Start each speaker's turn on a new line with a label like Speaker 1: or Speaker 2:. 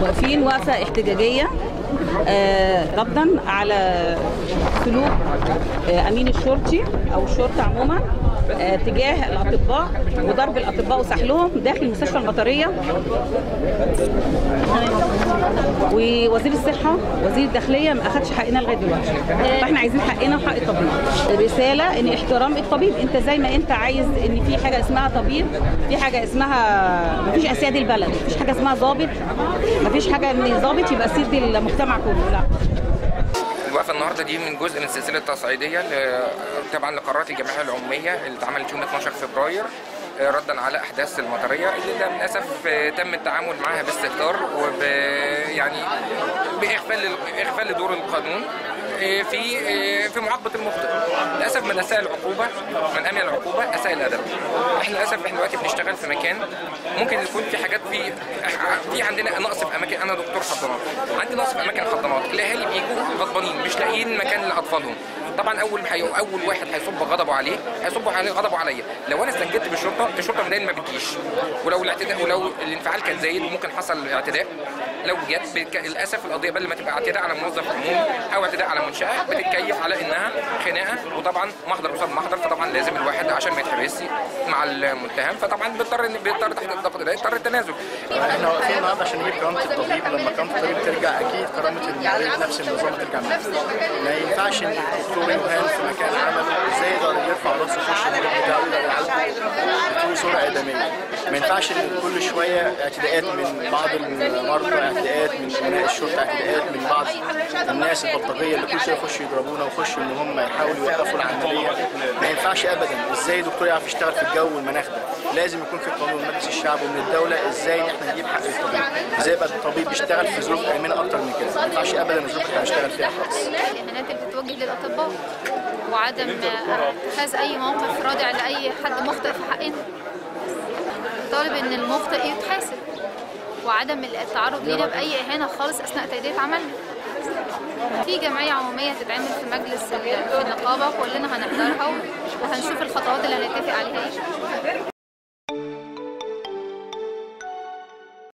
Speaker 1: واقفين وقفه احتجاجيه آه، ردا على سلوك آه، امين الشرطي او الشرطه عموما آه، تجاه الاطباء وضرب الاطباء وسحلهم داخل المستشفى المطريه ووزير الصحه وزير الداخليه ما اخدش حقنا لغايه دلوقتي فاحنا عايزين حقنا وحق الطبيب رساله ان احترام الطبيب انت زي ما انت عايز ان في حاجه اسمها طبيب في حاجه اسمها ما فيش اسياد البلد ما فيش حاجه اسمها ضابط ما فيش حاجه ان ضابط يبقى سيد المجتمع كله لا
Speaker 2: الوقفه النهارده دي من جزء من سلسله تصعيديه ل- طبعا لقرارات الجمعيه العموميه اللي اتعملت يوم 12 فبراير آه، ردا على احداث المطريه اللي ده للاسف آه، تم التعامل معاها باستهتار وب يعني باغفال اغفال لدور القانون آه، في آه، في معاقبه المخطئ للاسف من اساء العقوبه من امن العقوبه اساء الادب احنا للاسف احنا دلوقتي بنشتغل في مكان ممكن يكون في حاجات في في عندنا نقص في اماكن انا دكتور حضانات عندي نقص في اماكن حضانات الاهالي بيجوا غضبانين مش لاقيين مكان لاطفالهم طبعا اول حي... اول واحد هيصب غضبه عليه هيصب عليه غضبه عليا لو انا استنجدت بالشرطه الشرطه مبدئيا ما بتجيش ولو الاعتداء ولو الانفعال كان زايد ممكن حصل اعتداء لو جت بك... للاسف القضيه بدل ما تبقى اعتداء على موظف عمومي او اعتداء على منشاه بتتكيف على انها خناقه وطبعا محضر قصاد محضر فطبعا لازم الواحد عشان ما يتحبسش مع المتهم فطبعا بيضطر ان بيضطر تحت الضغط ده يضطر التنازل
Speaker 3: احنا واقفين النهارده عشان نجيب كرامه الطبيب لما كرامه الطبيب ترجع اكيد كرامه المريض نفس النظام ترجع معاه ما ينفعش ان الدكتور يهان في مكان عمله ازاي يقدر يرفع راسه يخش المريض بتاعه يقدر يعالجه بطول صوره ادميه ما ينفعش ان كل شويه اعتداءات من بعض المرضى اعتداءات من امناء الشرطه اعتداءات من بعض الناس البلطجيه اللي كل شويه يخشوا يضربونا ويخشوا ان هم يحاولوا يوقفوا العمليه ما ينفعش ابدا ازاي دكتور يعرف يشتغل في الجو والمناخ ده لازم يكون في قانون من مجلس الشعب ومن الدوله ازاي ان احنا نجيب حق الطبيب ازاي يبقى الطبيب يشتغل في ظروف امنه اكتر من كده ما ينفعش ابدا الظروف اللي احنا بنشتغل فيها خالص
Speaker 4: الاهانات اللي بتتوجه للاطباء وعدم اتخاذ اي موقف رادع لاي حد مخطئ في حقنا طالب ان المخطئ يتحاسب وعدم التعرض لينا باي اهانه خالص اثناء تاديه عملنا في جمعيه عموميه تتعمل في مجلس ال- في النقابه كلنا هنحضرها وهنشوف الخطوات اللي هنتفق عليها ايه